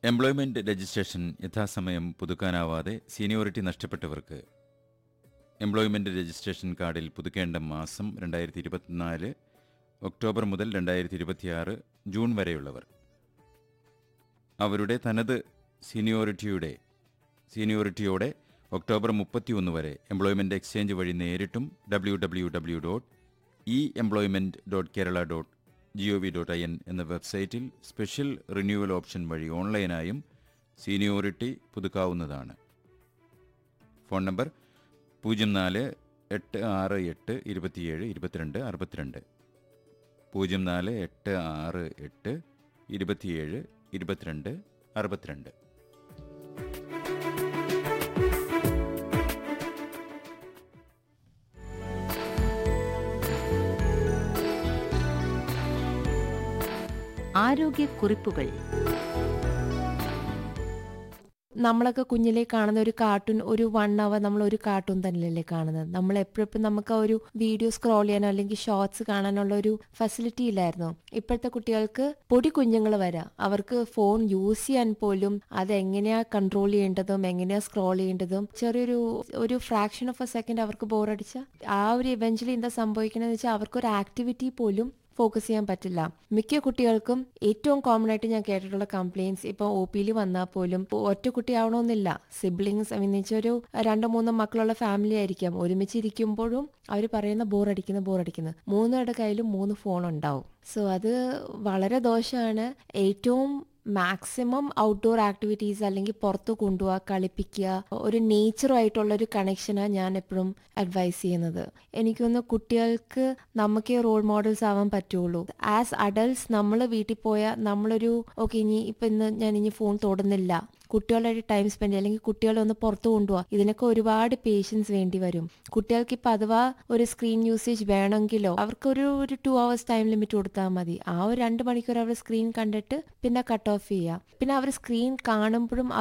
employment registration യഥാസമയം പുതുക്കാനാവാതെ seniority നഷ്ടപ്പെട്ടവർക്ക് എംപ്ലോയ്മെന്റ് രജിസ്ട്രേഷൻ കാർഡിൽ പുതുക്കേണ്ട മാസം രണ്ടായിരത്തി ഇരുപത്തിനാല് ഒക്ടോബർ മുതൽ രണ്ടായിരത്തി ഇരുപത്തിയാറ് ജൂൺ വരെയുള്ളവർ അവരുടെ തനത് സീനിയോറിറ്റിയുടെ സീനിയോറിറ്റിയോടെ ഒക്ടോബർ മുപ്പത്തിയൊന്ന് വരെ എംപ്ലോയ്മെന്റ് എക്സ്ചേഞ്ച് വഴി നേരിട്ടും W W W dot e employment dot Kerala dot G O V dot I N എന്ന വെബ്സൈറ്റിൽ സ്പെഷ്യൽ റിന്യൂവൽ ഓപ്ഷൻ വഴി ഓൺലൈനായും സീനിയോറിറ്റി പുതുക്കാവുന്നതാണ് ഫോൺ നമ്പർ പൂജ്യം നാല് എട്ട് ആറ് എട്ട് ഇരുപത്തിയേഴ് ഇരുപത്തിരണ്ട് അറുപത്തിരണ്ട് പൂജ്യം നാല് എട്ട് ആറ് എട്ട് ഇരുപത്തിയേഴ് ഇരുപത്തിരണ്ട് അറുപത്തിരണ്ട് ആരോഗ്യക്കുറിപ്പുകൾ നമ്മളൊക്കെ കുഞ്ഞിലെ കാണുന്ന ഒരു കാർട്ടൂൺ ഒരു വൺ അവർ നമ്മൾ ഒരു കാർട്ടൂൺ തന്നെയല്ലേ കാണുന്നത് നമ്മൾ എപ്പോഴും നമുക്ക് ആ ഒരു വീഡിയോ സ്ക്രോൾ ചെയ്യാനോ അല്ലെങ്കിൽ ഷോർട്സ് കാണാനുള്ള ഒരു ഫെസിലിറ്റി ഇല്ലായിരുന്നു ഇപ്പോഴത്തെ കുട്ടികൾക്ക് പൊടി കുഞ്ഞുങ്ങൾ വരാം അവർക്ക് ഫോൺ യൂസ് ചെയ്യാൻ പോലും അത് എങ്ങനെയാ കൺട്രോൾ ചെയ്യേണ്ടതും എങ്ങനെയാ സ്ക്രോൾ ചെയ്യേണ്ടതും ചെറിയൊരു ഒരു ഫ്രാക്ഷൻ ഓഫ് എ സെക്കൻഡ് അവർക്ക് ബോറടിച്ച ആ ഒരു ഇവഞ്ച്വലി എന്താ സംഭവിക്കണമെന്ന് വെച്ചാൽ അവർക്കൊരു ആക്ടിവിറ്റി പോലും ഫോക്കസ് ചെയ്യാൻ പറ്റില്ല മിക്ക കുട്ടികൾക്കും ഏറ്റവും കോമൺ ആയിട്ട് ഞാൻ കേട്ടിട്ടുള്ള കംപ്ലയിൻസ് ഇപ്പൊ ഒ പിയിൽ വന്നാൽ പോലും ഒറ്റ കുട്ടിയാവണമെന്നില്ല സിബ്ലിങ്സ് എന്ന് വെച്ചാൽ ഒരു രണ്ടോ മൂന്നോ മക്കളുള്ള ഫാമിലി ആയിരിക്കാം ഒരുമിച്ച് ഇരിക്കുമ്പോഴും അവർ പറയുന്ന ബോറടിക്കുന്നു ബോറടിക്കുന്നു മൂന്നുപേരുടെ കയ്യിലും മൂന്ന് ഫോൺ ഉണ്ടാവും സോ അത് വളരെ ദോഷമാണ് ഏറ്റവും മാക്സിമം ഔട്ട്ഡോർ ആക്ടിവിറ്റീസ് അല്ലെങ്കിൽ പുറത്ത് കൊണ്ടുപോവുക കളിപ്പിക്കുക ഒരു നേച്ചറുമായിട്ടുള്ള ഒരു കണക്ഷനാണ് ഞാൻ എപ്പോഴും അഡ്വൈസ് ചെയ്യുന്നത് എനിക്കൊന്ന് കുട്ടികൾക്ക് നമുക്കേ റോൾ മോഡൽസ് ആവാൻ പറ്റുള്ളൂ ആസ് അഡൽട്സ് നമ്മൾ വീട്ടിൽ പോയാൽ നമ്മളൊരു ഓക്കെ ഇനി ഇപ്പം ഇന്ന് ഞാൻ ഇനി ഫോൺ തൊടുന്നില്ല കുട്ടികളുടെ ടൈം സ്പെൻഡ് അല്ലെങ്കിൽ കുട്ടികളെ ഒന്ന് പുറത്ത് കൊണ്ടുപോകാം ഇതിനൊക്കെ ഒരുപാട് പേഷ്യൻസ് വേണ്ടി വരും കുട്ടികൾക്ക് ഇപ്പം അഥവാ ഒരു സ്ക്രീൻ യൂസേജ് വേണമെങ്കിലോ അവർക്ക് ഒരു ഒരു ടു അവേഴ്സ് ടൈം ലിമിറ്റ് കൊടുത്താൽ മതി ആ ഒരു രണ്ട് മണിക്കൂർ അവർ സ്ക്രീൻ കണ്ടിട്ട് പിന്നെ കട്ട് ഓഫ് ചെയ്യുക പിന്നെ അവർ സ്ക്രീൻ കാണുമ്പോഴും